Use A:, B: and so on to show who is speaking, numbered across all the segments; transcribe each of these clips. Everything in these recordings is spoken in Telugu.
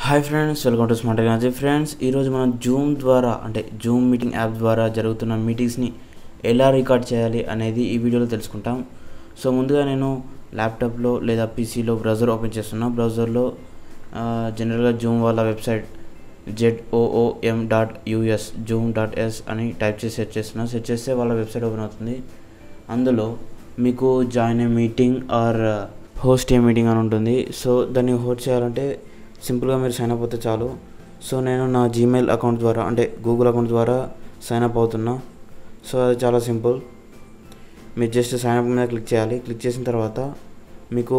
A: hi friends welcome to smart technology friends ఈరోజు మనం జూమ్ ద్వారా అంటే జూమ్ మీటింగ్ యాప్ ద్వారా జరుగుతున్న మీటింగ్స్ని ఎలా రికార్డ్ చేయాలి అనేది ఈ వీడియోలో తెలుసుకుంటాం సో ముందుగా నేను ల్యాప్టాప్లో లేదా పీసీలో బ్రౌజర్ ఓపెన్ చేస్తున్నా బ్రౌజర్లో జనరల్గా జూమ్ వాళ్ళ website Z O O M dot US Zoom dot S అని టైప్ చేసి సెర్చ్ చేస్తున్నా సెర్చ్ చేస్తే వాళ్ళ వెబ్సైట్ ఓపెన్ అవుతుంది అందులో మీకు join a meeting or host a meeting అని ఉంటుంది సో దాన్ని హోస్ట్ చేయాలంటే సింపుల్గా మీరు సైన్ అప్ అవుతే చాలు సో నేను నా జీమెయిల్ అకౌంట్ ద్వారా అంటే గూగుల్ అకౌంట్ ద్వారా సైన్ అప్ అవుతున్నా సో అది చాలా సింపుల్ మీరు జస్ట్ సైన్ అప్ మీద క్లిక్ చేయాలి క్లిక్ చేసిన తర్వాత మీకు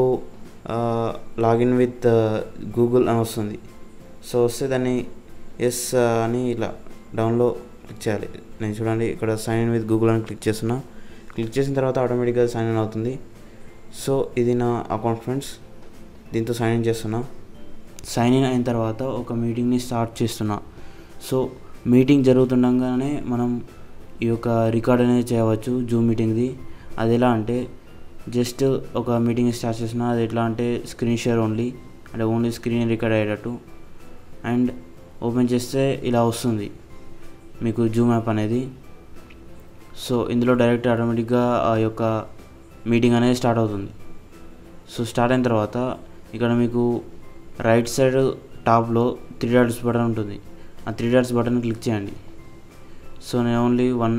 A: లాగిన్ విత్ గూగుల్ అని వస్తుంది సో వస్తే దాన్ని ఎస్ అని ఇలా డౌన్లో క్లిక్ చేయాలి నేను చూడండి ఇక్కడ సైన్ ఇన్ విత్ గూగుల్ అని క్లిక్ చేస్తున్నా క్లిక్ చేసిన తర్వాత ఆటోమేటిక్గా సైన్ ఇన్ అవుతుంది సో ఇది నా అకౌంట్ ఫ్రెండ్స్ దీంతో సైన్ ఇన్ చేస్తున్నా సైన్ ఇన్ అయిన తర్వాత ఒక మీటింగ్ని స్టార్ట్ చేస్తున్నా సో మీటింగ్ జరుగుతుండగానే మనం ఈ యొక్క రికార్డ్ అనేది చేయవచ్చు జూమ్ మీటింగ్ది అది ఎలా అంటే జస్ట్ ఒక మీటింగ్ స్టార్ట్ చేసిన అది ఎట్లా అంటే స్క్రీన్ షేర్ ఓన్లీ అంటే ఓన్లీ స్క్రీన్ రికార్డ్ అయ్యేటట్టు అండ్ ఓపెన్ చేస్తే ఇలా వస్తుంది మీకు జూమ్ యాప్ అనేది సో ఇందులో డైరెక్ట్ ఆటోమేటిక్గా ఆ యొక్క మీటింగ్ అనేది స్టార్ట్ అవుతుంది సో స్టార్ట్ అయిన తర్వాత ఇక్కడ మీకు రైట్ సైడ్ టాప్లో త్రీ డాట్స్ బటన్ ఉంటుంది ఆ త్రీ డాట్స్ బటన్ క్లిక్ చేయండి సో నేను ఓన్లీ వన్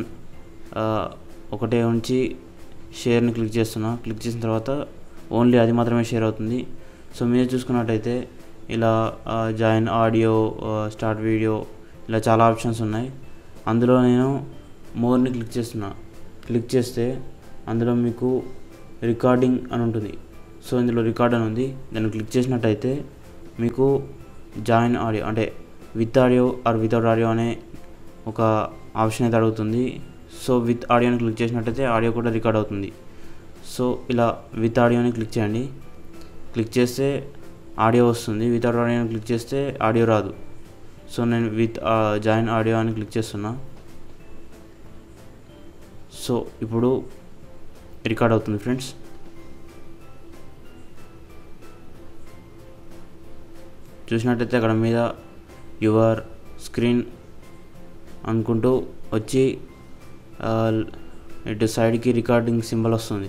A: ఒకటే ఉంచి షేర్ని క్లిక్ చేస్తున్నా క్లిక్ చేసిన తర్వాత ఓన్లీ అది మాత్రమే షేర్ అవుతుంది సో మీరు చూసుకున్నట్టయితే ఇలా జాయిన్ ఆడియో స్టార్ట్ వీడియో ఇలా చాలా ఆప్షన్స్ ఉన్నాయి అందులో నేను మోర్ని క్లిక్ చేస్తున్నా క్లిక్ చేస్తే అందులో మీకు రికార్డింగ్ అని ఉంటుంది సో ఇందులో రికార్డ్ అని ఉంది దాన్ని క్లిక్ చేసినట్టయితే మీకు జాయిన్ ఆడియో అంటే with audio or without audio అనే ఒక ఆప్షన్ అయితే అడుగుతుంది సో విత్ ఆడియోని క్లిక్ చేసినట్టయితే ఆడియో కూడా రికార్డ్ అవుతుంది సో ఇలా విత్ ఆడియోని క్లిక్ చేయండి క్లిక్ చేస్తే ఆడియో వస్తుంది వితౌట్ ఆడియోని క్లిక్ చేస్తే ఆడియో రాదు సో నేను విత్ జాయిన్ ఆడియో అని క్లిక్ చేస్తున్నా సో ఇప్పుడు రికార్డ్ అవుతుంది ఫ్రెండ్స్ చూసినట్టయితే అక్కడ మీద యువర్ స్క్రీన్ అనుకుంటూ వచ్చి ఇటు సైడ్కి రికార్డింగ్ సింబల్ వస్తుంది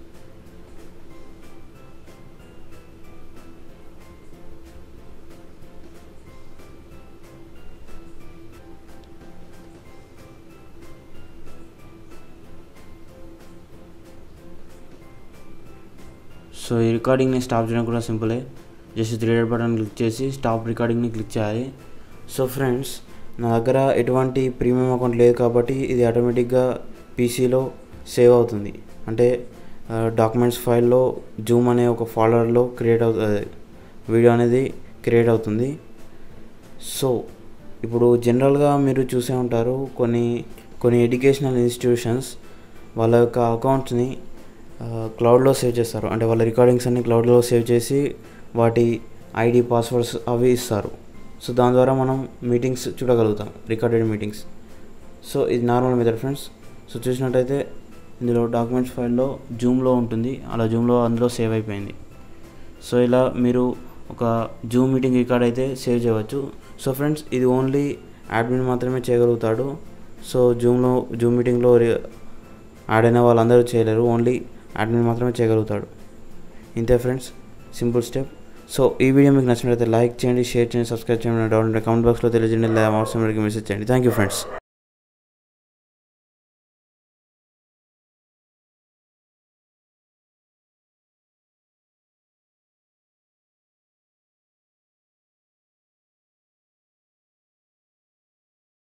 A: సో ఈ రికార్డింగ్ని స్టాప్ చేయడం కూడా సింపులే just three dot button click చేసి స్టాప్ రికార్డింగ్ని క్లిక్ చేయాలి సో ఫ్రెండ్స్ నా దగ్గర ఎటువంటి ప్రీమియం అకౌంట్ లేదు కాబట్టి ఇది ఆటోమేటిక్గా పీసీలో సేవ్ అవుతుంది అంటే డాక్యుమెంట్స్ ఫైల్లో జూమ్ అనే ఒక ఫోల్డర్లో క్రియేట్ అవుతుంది వీడియో అనేది క్రియేట్ అవుతుంది సో ఇప్పుడు జనరల్గా మీరు చూసే ఉంటారు కొన్ని కొన్ని ఎడ్యుకేషనల్ ఇన్స్టిట్యూషన్స్ వాళ్ళ యొక్క అకౌంట్స్ని క్లౌడ్లో సేవ్ చేస్తారు అంటే వాళ్ళ రికార్డింగ్స్ అన్ని క్లౌడ్లో సేవ్ చేసి వాటి ఐడి పాస్వర్డ్స్ అవి ఇస్తారు సో దాని ద్వారా మనం మీటింగ్స్ చూడగలుగుతాం రికార్డెడ్ మీటింగ్స్ సో ఇది నార్మల్ మెథడ్ ఫ్రెండ్స్ సో చూసినట్టయితే ఇందులో డాక్యుమెంట్స్ ఫైల్లో జూమ్లో ఉంటుంది అలా జూమ్లో అందులో సేవ్ అయిపోయింది సో ఇలా మీరు ఒక జూమ్ మీటింగ్ రికార్డ్ అయితే సేవ్ చేయవచ్చు సో ఫ్రెండ్స్ ఇది ఓన్లీ అడ్మిన్ మాత్రమే చేయగలుగుతాడు సో జూమ్లో జూమ్ మీటింగ్లో యాడ్ అయిన వాళ్ళందరూ చేయలేరు ఓన్లీ అడ్మిన్ మాత్రమే చేయగలుగుతాడు ఇంతే ఫ్రెండ్స్ సింపుల్ స్టెప్ సో ఈ వీడియో మీకు నచ్చినట్లయితే లైక్ చేయండి షేర్ చేయండి సబ్స్క్రైబ్ చేయండి డౌన్ కామెంట్ బాక్స్లో తెలియజేయండి లేదా వాట్సాప్ మెసేజ్ చేయండి థ్యాంక్ యూ ఫ్రెండ్స్